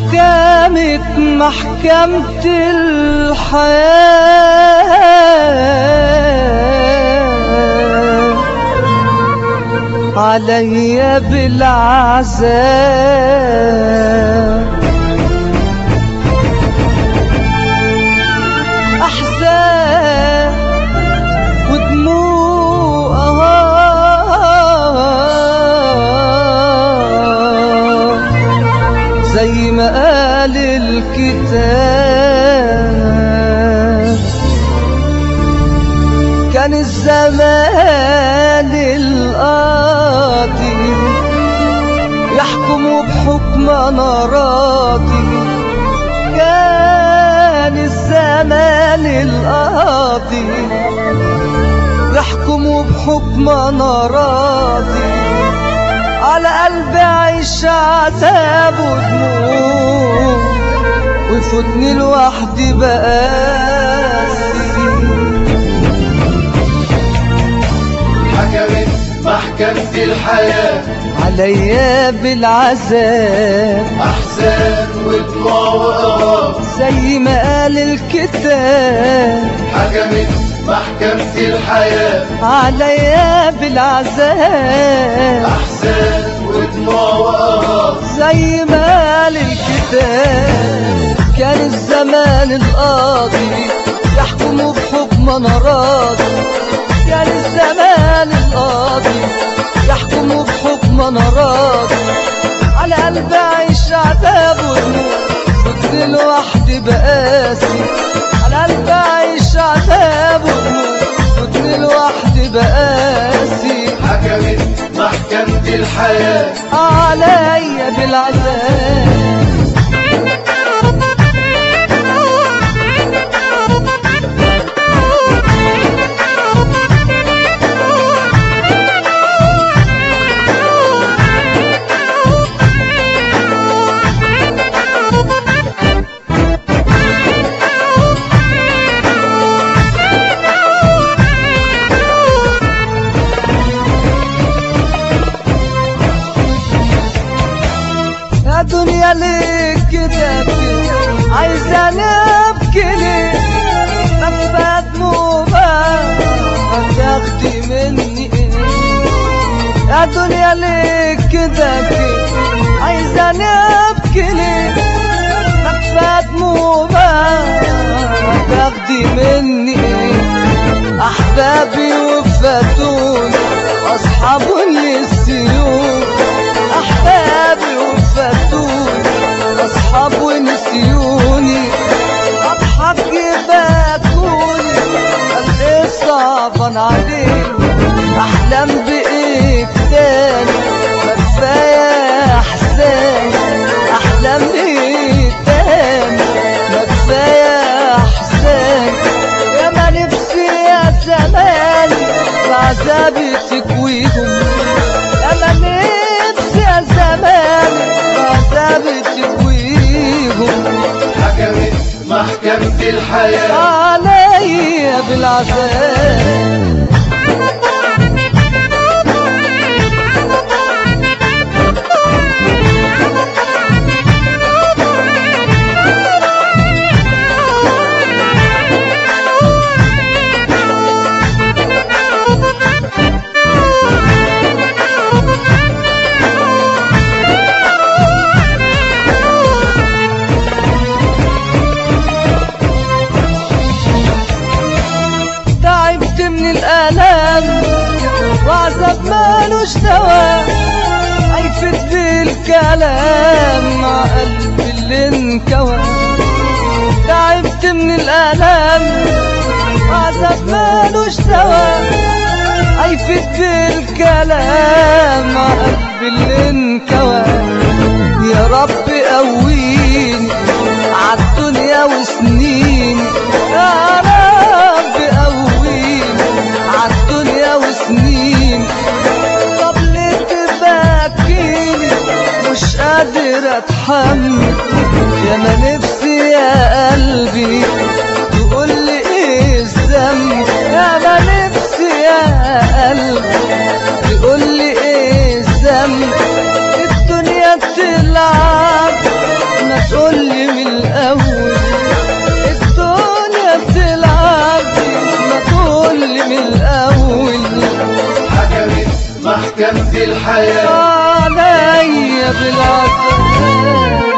قامت محكمة الحياة عليا بالعذاب أحزان ودموع آه زي ما قال الكتاب كان الزمان القاضي يحكم بحكم انا راضي كان الزمان القاضي يحكم بحكم انا راضي على قلبي عيش عذاب ودموع ويفوتني لوحدي بقاسي حكمت محكمة الحياة عليا بالعذاب أحزان ودموع وقرار زي ما قال الكتاب حكمت محكمة الحياة عليا بالعذاب أحزان ودموع وقرار زي ما قال الكتاب كان الزمان القاضي يحكم بحكم انا راضي كان الزمان القاضي يحكم بحكم انا راضي على قلبي عيش عذاب ودموع كنت لوحدي بقاسي على قلبي عيش عذاب ودموع كنت لوحدي بقاسي حكمت محكمة الحياة عليا بالعذاب يا دنيا ليه كده كده عايزة نبكي ليه مكفى دموعها هتاخدي مني ايه يا دنيا ليه كده كده عايزة نبكي ليه مكفى دموعها هتاخدي مني ايه احبابي وفاتوني اصحاب السيوف احبابي وفاتوني اصحاب ونسيوني اضحك يبكوني قال ايه صعبان عليك احلم بايه تاني ما كفايه احزان احلم بايه تاني ما كفايه احزان يا ما نفسي يا زماني بعذابي تكويهم يا ما نفسي يا زماني بعذابي تكويهم حكمت محكمة الحياة عليا بالعذاب تعبت من الآلام وعذاب مالوش دواء عيفت بالكلام مع قلبي اللي انكوى تعبت من الآلام وعذاب مالوش دواء عيفت بالكلام مع قلبي اللي انكوى يا رب قويني عالدنيا وسنين يا رب قويني عالدنيا وسنين طب ليه تبكيني مش قادر اتحمل يا ما نفسي يا قلبي تقول لي ايه الذنب يا ما نفسي يا قلبي تقول لي ايه الذنب الدنيا تلعب ما تقول محكمة الحياة عليا بالعذاب